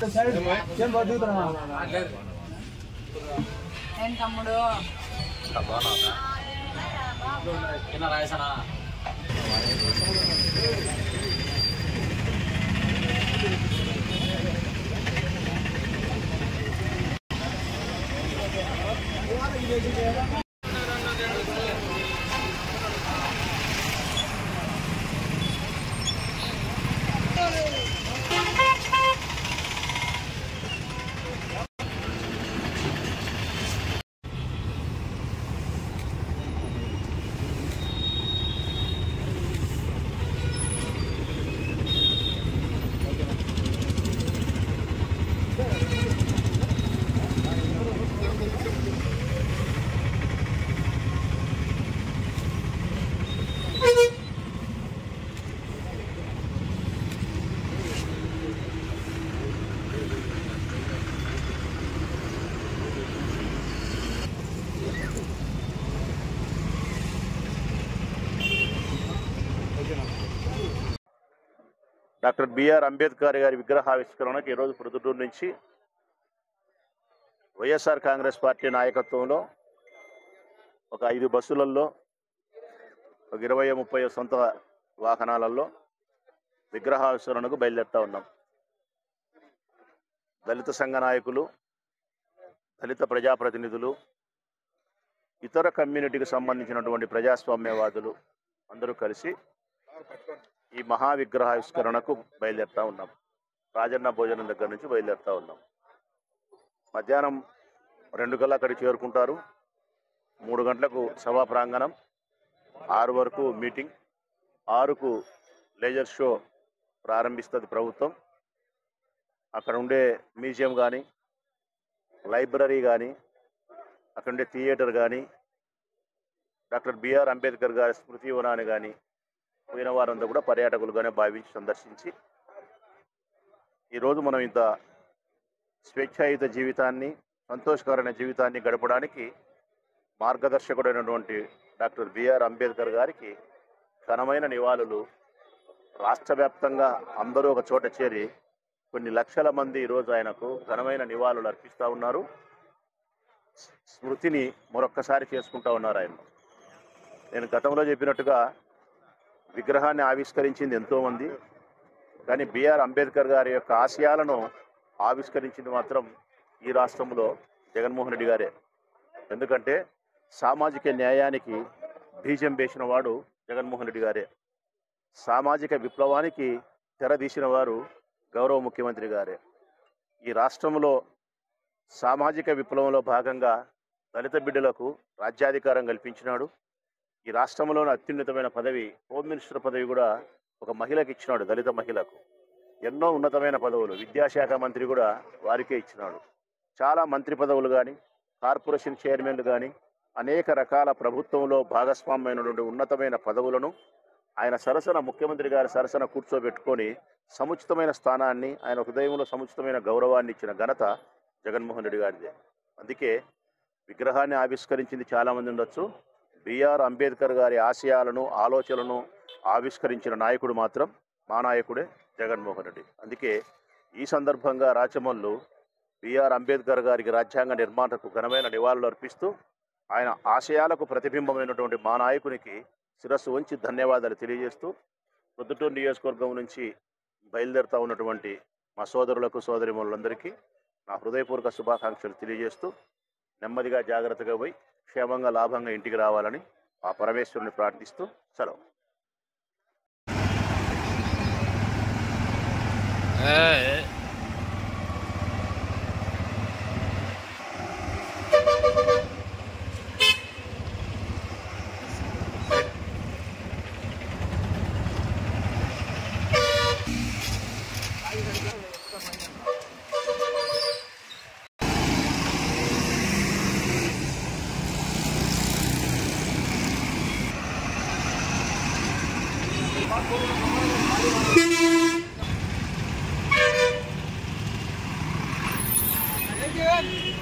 ఏం బతుకుతున్నా ఏం తమ్ముడు చిన్న రాయసనా డాక్టర్ బిఆర్ అంబేద్కర్ గారి విగ్రహావిష్కరణకు ఈరోజు ప్రొద్దుటూరు నుంచి వైఎస్ఆర్ కాంగ్రెస్ పార్టీ నాయకత్వంలో ఒక ఐదు బస్సులలో ఒక ఇరవై ముప్పై సొంత వాహనాలలో విగ్రహావిష్కరణకు బయలుదేరుతా ఉన్నాం దళిత సంఘ నాయకులు దళిత ప్రజాప్రతినిధులు ఇతర కమ్యూనిటీకి సంబంధించినటువంటి ప్రజాస్వామ్యవాదులు అందరూ కలిసి ఈ మహా విగ్రహావిష్కరణకు బయలుదేరుతా ఉన్నాం రాజన్న భోజనం దగ్గర నుంచి బయలుదేరుతా ఉన్నాం మధ్యాహ్నం రెండు గల్లా అక్కడికి చేరుకుంటారు మూడు గంటలకు సభా ప్రాంగణం ఆరు వరకు మీటింగ్ ఆరుకు లేజర్ షో ప్రారంభిస్తుంది ప్రభుత్వం అక్కడ ఉండే మ్యూజియం కానీ లైబ్రరీ కానీ అక్కడ ఉండే థియేటర్ కానీ డాక్టర్ బిఆర్ అంబేద్కర్ గారి స్మృతి వనాన్ని కానీ పోయిన వారంతా కూడా పర్యాటకులుగానే భావించి సందర్శించి ఈరోజు మనం ఇంత స్వేచ్ఛాయుత జీవితాన్ని సంతోషకరమైన జీవితాన్ని గడపడానికి మార్గదర్శకుడైనటువంటి డాక్టర్ బిఆర్ అంబేద్కర్ గారికి ఘనమైన నివాళులు రాష్ట్ర వ్యాప్తంగా అందరూ ఒక చోట చేరి కొన్ని లక్షల మంది ఈరోజు ఆయనకు ఘనమైన నివాళులు అర్పిస్తూ ఉన్నారు స్మృతిని మరొక్కసారి చేసుకుంటా ఉన్నారు ఆయన నేను గతంలో చెప్పినట్టుగా విగ్రహాన్ని ఆవిష్కరించింది ఎంతోమంది కానీ బిఆర్ అంబేద్కర్ గారి యొక్క ఆశయాలను ఆవిష్కరించింది మాత్రం ఈ రాష్ట్రంలో జగన్మోహన్ రెడ్డి గారే ఎందుకంటే సామాజిక న్యాయానికి బీజం వేసిన వాడు జగన్మోహన్ రెడ్డి గారే సామాజిక విప్లవానికి తెరదీసిన వారు గౌరవ ముఖ్యమంత్రి గారే ఈ రాష్ట్రంలో సామాజిక విప్లవంలో భాగంగా దళిత బిడ్డలకు రాజ్యాధికారం కల్పించినాడు ఈ రాష్ట్రంలోని అత్యున్నతమైన పదవి హోమ్ మినిస్టర్ పదవి కూడా ఒక మహిళకి ఇచ్చినాడు దళిత మహిళకు ఎన్నో ఉన్నతమైన పదవులు విద్యాశాఖ మంత్రి కూడా వారికే ఇచ్చినాడు చాలా మంత్రి పదవులు కానీ కార్పొరేషన్ చైర్మన్లు కానీ అనేక రకాల ప్రభుత్వంలో భాగస్వామ్యమైనటువంటి ఉన్నతమైన పదవులను ఆయన సరసన ముఖ్యమంత్రి గారి సరసన కూర్చోబెట్టుకొని సముచితమైన స్థానాన్ని ఆయన హృదయంలో సముచితమైన గౌరవాన్ని ఇచ్చిన ఘనత జగన్మోహన్ రెడ్డి గారిదే అందుకే విగ్రహాన్ని ఆవిష్కరించింది చాలామంది ఉండొచ్చు బిఆర్ అంబేద్కర్ గారి ఆశయాలను ఆలోచనలను ఆవిష్కరించిన నాయకుడు మాత్రం మా నాయకుడే జగన్మోహన్ రెడ్డి అందుకే ఈ సందర్భంగా రాచమల్లు బిఆర్ అంబేద్కర్ గారికి రాజ్యాంగ నిర్మాణకు ఘనమైన నివాళులు అర్పిస్తూ ఆయన ఆశయాలకు ప్రతిబింబమైనటువంటి మా నాయకునికి శిరస్సు ఉంచి ధన్యవాదాలు తెలియజేస్తూ ప్రొద్దుటూరు నియోజకవర్గం నుంచి బయలుదేరుతా ఉన్నటువంటి మా సోదరులకు సోదరిమణులందరికీ నా హృదయపూర్వక శుభాకాంక్షలు తెలియజేస్తూ నెమ్మదిగా జాగ్రత్తగా పోయి క్షేమంగా లాభంగా ఇంటికి రావాలని ఆ పరమేశ్వరుని ప్రార్థిస్తూ సెలవు Thank you.